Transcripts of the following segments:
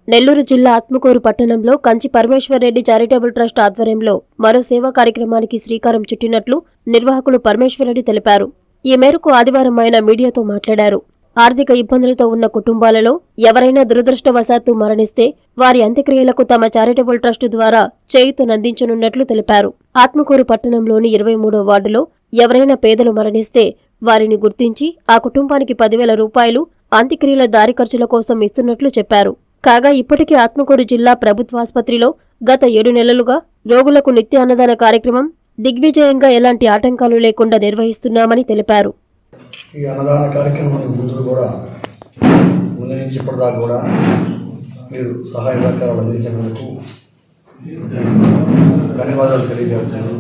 నెల్లూరు జిల్లా ఆత్మకూరు పట్టణంలో Kanchi Parameswara Reddy charitable trust ఆధ్వర్యంలో మరో సేవా కార్యక్రమానికి శ్రీకారం చుట్టినట్లు నిర్వాహకులు పరమేశ్వరరెడ్డి తెలిపారు ఈ మేరకు ఆదివారం ఆయన మీడియాతో మాట్లాడారు ఆర్థిక ఇబ్బందులతో ఉన్న కుటుంబాలలో ఎవరైనా దురదృష్టవశాత్తు మరణిస్తే వారి అంత్యక్రియలకు తమ చారిటబుల్ ట్రస్ట్ ద్వారా చేయూతనందించనున్నట్లు తెలిపారు ఆత్మకూరు పట్టణంలోని ఇరవై మూడో వార్డులో ఎవరైనా పేదలు మరణిస్తే వారిని గుర్తించి ఆ కుటుంబానికి పదివేల రూపాయలు అంత్యక్రియల దారి ఖర్చుల కోసం ఇస్తున్నట్లు చెప్పారు కాగా ఇప్పటికే ఆత్మకూరు జిల్లా ప్రభుత్వాసుపత్రిలో గత ఏడు నెలలుగా రోగులకు నిత్య అన్నదాన కార్యక్రమం దిగ్విజయంగా ఎలాంటి ఆటంకాలు లేకుండా నిర్వహిస్తున్నామని తెలిపారు ఈ అన్నదాన కార్యక్రమం ముందు కూడా ముందు నుంచి ఇప్పటిదాకా కూడా మీరు సహాయ సహకారాలు అందించినందుకు ధన్యవాదాలు తెలియజేస్తున్నాను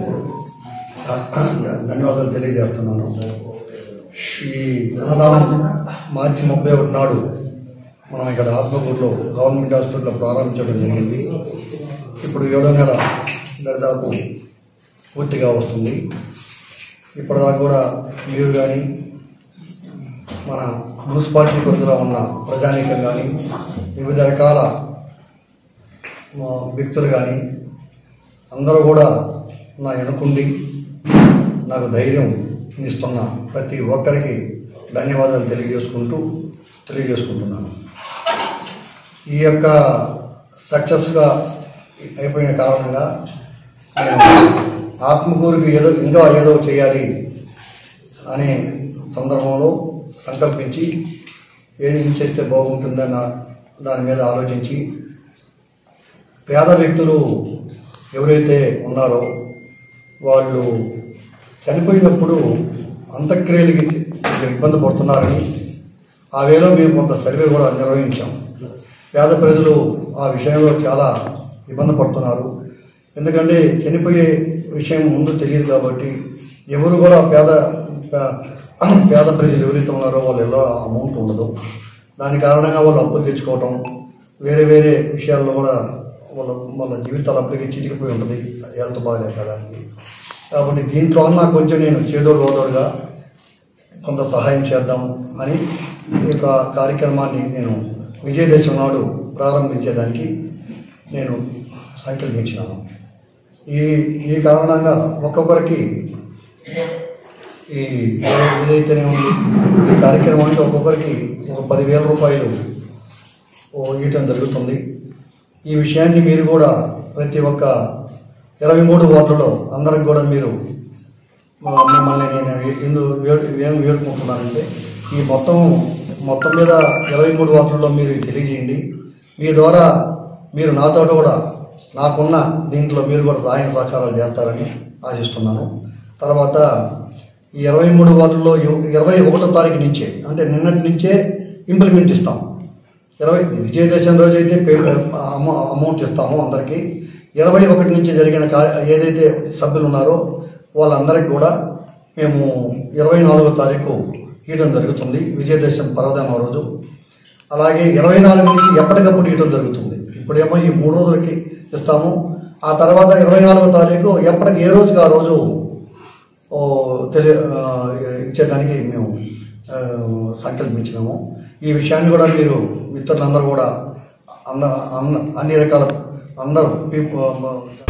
ధన్యవాదాలు తెలియజేస్తున్నాను ఈ అన్నదానం మార్చి ముప్పై ఒకటి నాడు మనం ఇక్కడ ఆత్మకూరులో గవర్నమెంట్ హాస్పిటల్లో ప్రారంభించడం జరిగింది ఇప్పుడు ఏడో నెల దరిదాపు పూర్తిగా వస్తుంది ఇప్పటిదాకా కూడా మీరు కానీ మన మున్సిపాలిటీ పరిధిలో ఉన్న ప్రజానీకం కానీ వివిధ రకాల ఆ, వ్యక్తులు కానీ అందరూ కూడా నా వెనుకుండి నాకు ధైర్యం ఇస్తున్న ప్రతి ఒక్కరికి ధన్యవాదాలు తెలియజేసుకుంటూ తెలియజేసుకుంటున్నాను ఈ యొక్క సక్సెస్గా అయిపోయిన కారణంగా నేను ఆత్మకూరుకి ఏదో ఇంకా ఏదో చేయాలి అనే సందర్భంలో సంకల్పించి ఏం చేస్తే బాగుంటుందన్న దాని మీద ఆలోచించి పేద వ్యక్తులు ఎవరైతే ఉన్నారో వాళ్ళు చనిపోయినప్పుడు అంత్యక్రియలకి కొంచెం ఇబ్బంది పడుతున్నారని ఆ వేలో మేము కొంత సర్వే కూడా నిర్వహించాం పేద ప్రజలు ఆ విషయంలో చాలా ఇబ్బంది పడుతున్నారు ఎందుకంటే చనిపోయే విషయం ముందు తెలియదు కాబట్టి ఎవరు కూడా పేద పే- పేద ప్రజలు ఎవరైతే ఉన్నారో వాళ్ళ ఎలా అమౌంట్ ఉండదు దాని కారణంగా వాళ్ళు అప్పులు తెచ్చుకోవటం వేరే వేరే విషయాల్లో కూడా వాళ్ళ వాళ్ళ జీవితాలు అప్పటికి చితికిపోయి ఉంటుంది హెల్త్ బాగాలేక దానికి కాబట్టి దీంట్లో అన్నా కొంచెం నేను చేదోడు ఓదోడుగా కొంత సహాయం చేద్దాం అని ఈ యొక్క కార్యక్రమాన్ని నేను విజయదశమి నాడు ప్రారంభించేదానికి నేను సంకల్పించినాను ఈ ఈ కారణంగా ఒక్కొక్కరికి ఈ ఏ- ఏదైతేనే ఉంది ఈ కార్యక్రమానికి ఒక్కొక్కరికి ఒక పదివేల రూపాయలు ఓ ఇవ్వటం జరుగుతుంది ఈ విషయాన్ని మీరు కూడా ప్రతి ఒక్క ఇరవై మూడు వార్డులలో అందరికి కూడా మీరు ఆ, మిమ్మల్ని నేను ఎందు వేడు ఏం వేడుకుంటున్నానంటే ఈ మొత్తం మొత్తం మీద ఇరవై మూడు వార్డుల్లో మీరు తెలియజేయండి మీ ద్వారా మీరు నాతో కూడా నాకున్న దీంట్లో మీరు కూడా సహాయ సహకారాలు చేస్తారని ఆశిస్తున్నాను తర్వాత ఈ ఇరవై మూడు వార్డుల్లో ఇవ- ఇరవై ఒకటో తారీఖు నుంచే అంటే నిన్నటి నుంచే ఇంప్లిమెంట్ ఇస్తాం ఇరవై విజయదశమి రోజు అయితే పే అమౌ- అమౌంట్ ఇస్తాము అందరికీ ఇరవై ఒకటి నుంచి జరిగిన కా ఏదైతే సభ్యులు ఉన్నారో వాళ్ళందరికీ కూడా మేము ఇరవై నాలుగో తారీఖు ఇవ్వడం జరుగుతుంది విజయదశమి పర్వదినం రోజు అలాగే ఇరవై నాలుగు నుంచి ఎప్పటికప్పుడు ఇవ్వడం జరుగుతుంది ఇప్పుడేమో ఈ మూడు రోజులకి ఇస్తాము ఆ తర్వాత ఇరవై నాలుగో తారీఖు ఎప్పటికి ఏ రోజుకి ఆ రోజు ఓ తెలియ ఆ, ఇచ్చేదానికి మేము ఆ, సంకల్పించినాము ఈ విషయాన్ని కూడా మీరు మిత్రులందరూ కూడా అంద అన్న- అన్ని రకాల అందరూ పీపు